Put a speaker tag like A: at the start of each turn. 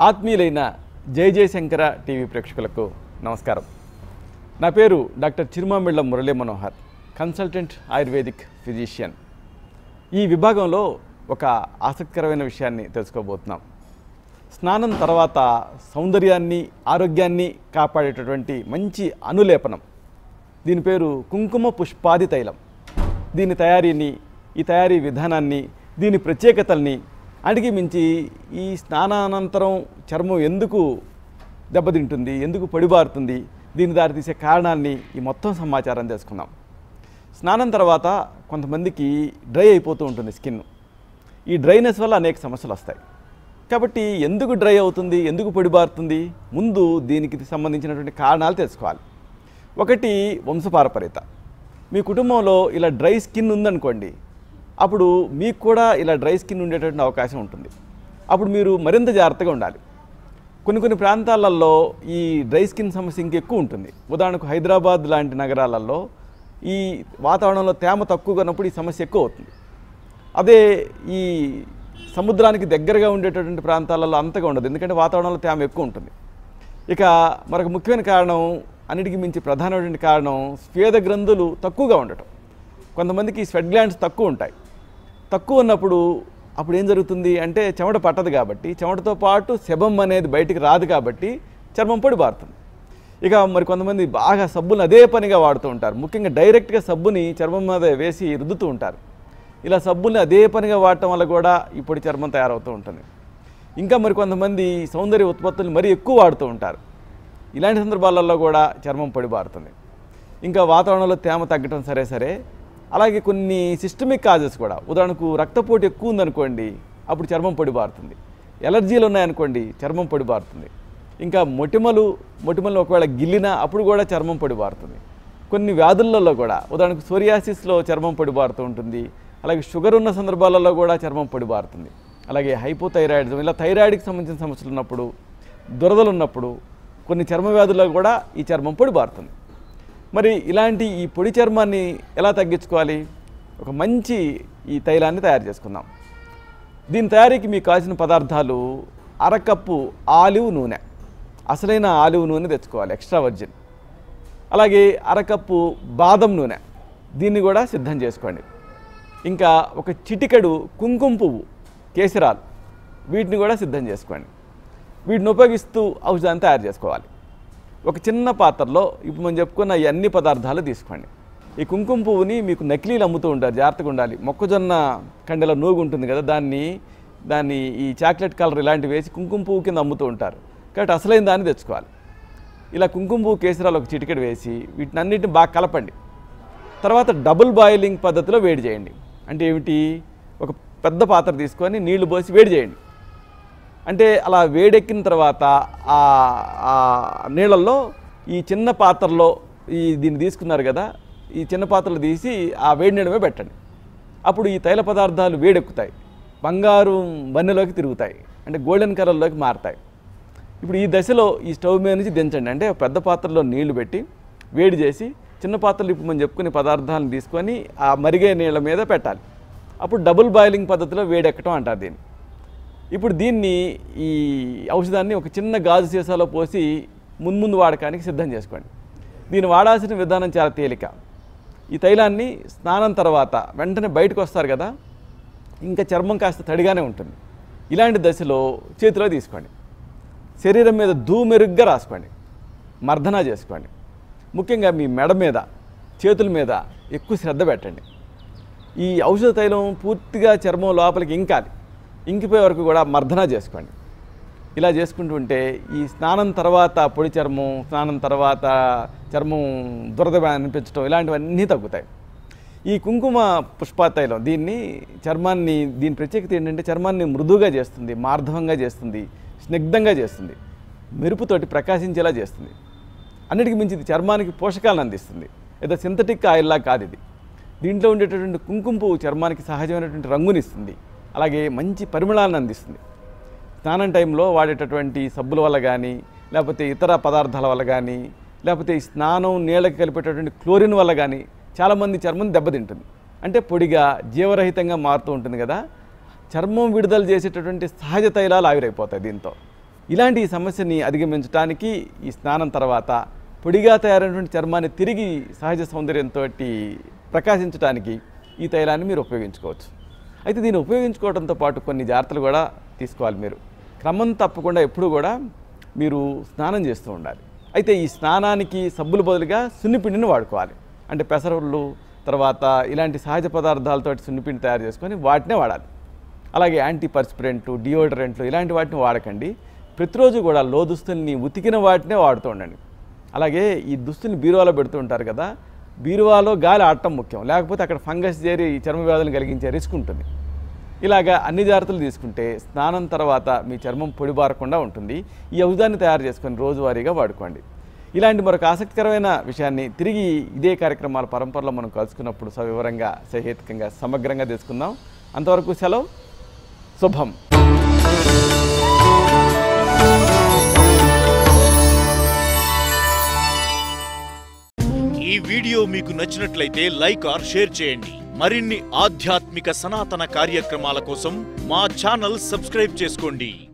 A: ఆత్మీయులైన జై జయశంకర టీవీ ప్రేక్షకులకు నమస్కారం నా పేరు doctor Chirumamilla Murali Manohar consultant ayurvedic physician ఈ విభాగంలో ఒక ఆసక్తికరమైన విషయాన్ని తెలుసుకోబోతున్నాం స్నానం తర్వాత సౌందర్యాన్ని ఆరోగ్యాన్ని కాపాడేటటువంటి మంచి అనులేపనం దీని పేరు కుంకుమ పుష్పాది తైలం దీని తయారీని ఈ తయారీ విధానాన్ని దీని ప్రత్యేకతల్ని అడిగి మించి ఈ స్నానానంతరం చర్మం ఎందుకు దెబ్బతింటుంది ఎందుకు పొడిబారుతుంది దీని దారితీసే కారణాన్ని ఈ మొత్తం సమాచారం తెలుసుకుందాం స్నానం తర్వాత కొంతమందికి డ్రై అయిపోతూ ఉంటుంది స్కిన్ ఈ డ్రైనెస్ వల్ల అనేక సమస్యలు వస్తాయి కాబట్టి ఎందుకు డ్రై అవుతుంది ఎందుకు పొడిబారుతుంది ముందు దీనికి సంబంధించినటువంటి కారణాలు తెలుసుకోవాలి ఒకటి వంశపారపర్యత మీ కుటుంబంలో ఇలా డ్రై స్కిన్ ఉందనుకోండి అప్పుడు మీకు కూడా ఇలా డ్రై స్కిన్ ఉండేటటువంటి అవకాశం ఉంటుంది అప్పుడు మీరు మరింత జాగ్రత్తగా ఉండాలి కొన్ని కొన్ని ప్రాంతాలలో ఈ డ్రై స్కిన్ సమస్య ఇంకెక్కువ ఉంటుంది ఉదాహరణకు హైదరాబాద్ లాంటి నగరాలలో ఈ వాతావరణంలో తేమ తక్కువగా ఉన్నప్పుడు ఈ సమస్య ఎక్కువ అవుతుంది అదే ఈ సముద్రానికి దగ్గరగా ఉండేటటువంటి ప్రాంతాలలో అంతగా ఉండదు ఎందుకంటే వాతావరణంలో తేమ ఎక్కువ ఉంటుంది ఇక మరొక ముఖ్యమైన కారణం అన్నిటికీ మించి ప్రధానమైనటువంటి కారణం స్వేద గ్రంథులు తక్కువగా ఉండటం కొంతమందికి స్వెట్ గ్లాండ్స్ తక్కువ ఉంటాయి తక్కువ ఉన్నప్పుడు అప్పుడు ఏం జరుగుతుంది అంటే చెమట పట్టదు కాబట్టి చెమటతో పాటు శబం అనేది బయటికి రాదు కాబట్టి చర్మం పొడి బారుతుంది ఇక మరి కొంతమంది బాగా సబ్బుని అదే పనిగా వాడుతూ ఉంటారు ముఖ్యంగా డైరెక్ట్గా సబ్బుని చర్మం మీద వేసి రుద్దుతూ ఉంటారు ఇలా సబ్బుని అదే పనిగా వాడటం వల్ల కూడా ఈ పొడి చర్మం తయారవుతూ ఉంటుంది ఇంకా మరి కొంతమంది సౌందర్య ఉత్పత్తులు మరీ ఎక్కువ వాడుతూ ఉంటారు ఇలాంటి సందర్భాలలో కూడా చర్మం పొడి బారుతుంది ఇంకా వాతావరణంలో తేమ తగ్గటం సరే సరే అలాగే కొన్ని సిస్టమిక్ కాజెస్ కూడా ఉదాహరణకు రక్తపోటు ఎక్కువ ఉందనుకోండి అప్పుడు చర్మం పొడి బారుతుంది ఎలర్జీలు ఉన్నాయనుకోండి చర్మం పొడి బారుతుంది ఇంకా మొటిమలు మొటిమలు ఒకవేళ గిల్లినా అప్పుడు కూడా చర్మం పొడి బారుతుంది కొన్ని వ్యాధులలో కూడా ఉదాహరణకు సోరియాసిస్లో చర్మం పొడి బారుతూ ఉంటుంది అలాగే షుగర్ ఉన్న సందర్భాలలో కూడా చర్మం పొడి బారుతుంది అలాగే హైపోథైరాయిడిజం ఇలా థైరాయిడ్కి సంబంధించిన సమస్యలు ఉన్నప్పుడు దురదలు ఉన్నప్పుడు కొన్ని చర్మ వ్యాధుల్లో కూడా ఈ చర్మం పొడి బారుతుంది మరి ఇలాంటి ఈ పొడి చర్మాన్ని ఎలా తగ్గించుకోవాలి ఒక మంచి ఈ తైలాన్ని తయారు చేసుకుందాం దీని తయారీకి మీకు కావాల్సిన పదార్థాలు అరకప్పు ఆలివ్ నూనె అసలైన ఆలివ్ నూనె తెచ్చుకోవాలి ఎక్స్ట్రా వర్జిన్ అలాగే అరకప్పు బాదం నూనె దీన్ని కూడా సిద్ధం చేసుకోండి ఇంకా ఒక చిటికెడు కుంకుమ పువ్వు కేసరాలు వీటిని కూడా సిద్ధం చేసుకోండి వీటిని ఉపయోగిస్తూ ఔషధాన్ని తయారు చేసుకోవాలి ఒక చిన్న పాత్రలో ఇప్పుడు మనం చెప్పుకున్న ఈ అన్ని పదార్థాలు తీసుకోండి ఈ కుంకుమ పువ్వుని మీకు నకిలీలు అమ్ముతూ ఉంటారు జాగ్రత్తగా ఉండాలి మొక్కజొన్న కండెల నూగు ఉంటుంది కదా దాన్ని దాన్ని ఈ చాక్లెట్ కలర్ ఇలాంటివి వేసి కుంకుమ పువ్వు కింద అమ్ముతూ ఉంటారు కాబట్టి అసలైన దాన్ని తెచ్చుకోవాలి ఇలా కుంకుమ పువ్వు కేసరాలు ఒక చిటికెడు వేసి వీటిని అన్నిటిని బాగా కలపండి తర్వాత డబుల్ బాయిలింగ్ పద్ధతిలో వేడి చేయండి అంటే ఏమిటి ఒక పెద్ద పాత్ర తీసుకొని నీళ్లు పోసి వేడి చేయండి అంటే అలా వేడెక్కిన తర్వాత ఆ ఆ నీళ్ళల్లో ఈ చిన్న పాత్రలో ఈ దీన్ని తీసుకున్నారు కదా ఈ చిన్న పాత్రలు తీసి ఆ వేడి నీడమే పెట్టండి అప్పుడు ఈ తైల పదార్థాలు వేడెక్కుతాయి బంగారు బన్నెలోకి తిరుగుతాయి అంటే గోల్డెన్ కలర్లోకి మారుతాయి ఇప్పుడు ఈ దశలో ఈ స్టవ్ మీద నుంచి దించండి అంటే పెద్ద పాత్రలో నీళ్లు పెట్టి వేడి చేసి చిన్న పాత్రలు ఇప్పుడు మనం చెప్పుకునే పదార్థాలను తీసుకొని ఆ మరిగే నీళ్ళ మీద పెట్టాలి అప్పుడు డబుల్ బాయిలింగ్ పద్ధతిలో వేడెక్కటం అంటారు దీన్ని ఇప్పుడు దీన్ని ఈ ఔషధాన్ని ఒక చిన్న గాజు సీసాలో పోసి మున్ముందు వాడకానికి సిద్ధం చేసుకోండి దీన్ని వాడాల్సిన విధానం చాలా తేలిక ఈ తైలాన్ని స్నానం తర్వాత వెంటనే బయటకు వస్తారు కదా ఇంకా చర్మం కాస్త తడిగానే ఉంటుంది ఇలాంటి దశలో చేతిలో తీసుకోండి శరీరం మీద దూమెరుగ్గా రాసుకోండి మర్దన చేసుకోండి ముఖ్యంగా మీ మెడ మీద చేతుల మీద ఎక్కువ శ్రద్ధ పెట్టండి ఈ ఔషధ తైలం పూర్తిగా చర్మం లోపలికి ఇంకాలి ఇంకిపోయే వరకు కూడా మర్దన చేసుకోండి ఇలా చేసుకుంటూ ఉంటే ఈ స్నానం తర్వాత పొడి చర్మం స్నానం తర్వాత చర్మం దురద అనిపించడం ఇలాంటివన్నీ తగ్గుతాయి ఈ కుంకుమ పుష్పాతైలం దీన్ని చర్మాన్ని దీని ప్రత్యేకత ఏంటంటే చర్మాన్ని మృదువుగా చేస్తుంది మార్ధవంగా చేస్తుంది స్నిగ్ధంగా చేస్తుంది మెరుపుతోటి ప్రకాశించేలా చేస్తుంది అన్నిటికీ మించి ఇది చర్మానికి పోషకాలను అందిస్తుంది ఏదో సింథటిక్ ఆయిల్లా కాదు ఇది దీంట్లో ఉండేటటువంటి కుంకుమ పువ్వు చర్మానికి సహజమైనటువంటి రంగునిస్తుంది అలాగే మంచి పరిమళాలను అందిస్తుంది స్నానం టైంలో వాడేటటువంటి సబ్బుల వల్ల కానీ లేకపోతే ఇతర పదార్థాల వల్ల కానీ లేకపోతే ఈ స్నానం నీళ్ళకి కలిపేటటువంటి క్లోరిన్ వల్ల కానీ చాలామంది చర్మం దెబ్బతింటుంది అంటే పొడిగా జీవరహితంగా మారుతూ ఉంటుంది కదా చర్మం విడుదల చేసేటటువంటి సహజ తైలాలు ఆవిరైపోతాయి దీంతో ఇలాంటి ఈ సమస్యని అధిగమించడానికి ఈ స్నానం తర్వాత పొడిగా తయారైనటువంటి చర్మాన్ని తిరిగి సహజ సౌందర్యంతో ప్రకాశించడానికి ఈ తైలాన్ని మీరు ఉపయోగించుకోవచ్చు అయితే దీన్ని ఉపయోగించుకోవడంతో పాటు కొన్ని జాగ్రత్తలు కూడా తీసుకోవాలి మీరు క్రమం తప్పకుండా ఎప్పుడు కూడా మీరు స్నానం చేస్తూ ఉండాలి అయితే ఈ స్నానానికి సబ్బుల బదులుగా సున్నిపిండిని వాడుకోవాలి అంటే పెసరళ్ళు తర్వాత ఇలాంటి సహజ పదార్థాలతో సున్నిపిండి తయారు చేసుకొని వాటినే వాడాలి అలాగే యాంటీ పర్స్పిరెంట్ డియోడరెంట్లు ఇలాంటి వాటిని వాడకండి ప్రతిరోజు కూడా లో దుస్తుల్ని ఉతికిన వాటినే వాడుతూ ఉండండి అలాగే ఈ దుస్తుల్ని బీరువాలో పెడుతూ ఉంటారు కదా బీరువాలో గాలి ఆడటం ముఖ్యం లేకపోతే అక్కడ ఫంగస్ చేరి చర్మ వ్యాధులు కలిగించే రిస్క్ ఉంటుంది ఇలాగా అన్ని జాగ్రత్తలు తీసుకుంటే స్నానం తర్వాత మీ చర్మం పొడిబారకుండా ఉంటుంది ఈ ఔషధాన్ని తయారు చేసుకొని రోజువారీగా వాడుకోండి ఇలాంటి మరొక ఆసక్తికరమైన విషయాన్ని తిరిగి ఇదే కార్యక్రమాల పరంపరలో మనం కలుసుకున్నప్పుడు సవివరంగా సహేతుకంగా సమగ్రంగా తెలుసుకుందాం అంతవరకు సెలవు శుభం
B: ఈ వీడియో మీకు నచ్చినట్లయితే లైక్ ఆర్ షేర్ చేయండి మరిన్ని ఆధ్యాత్మిక సనాతన కార్యక్రమాల కోసం మా ఛానల్ సబ్స్క్రైబ్ చేసుకోండి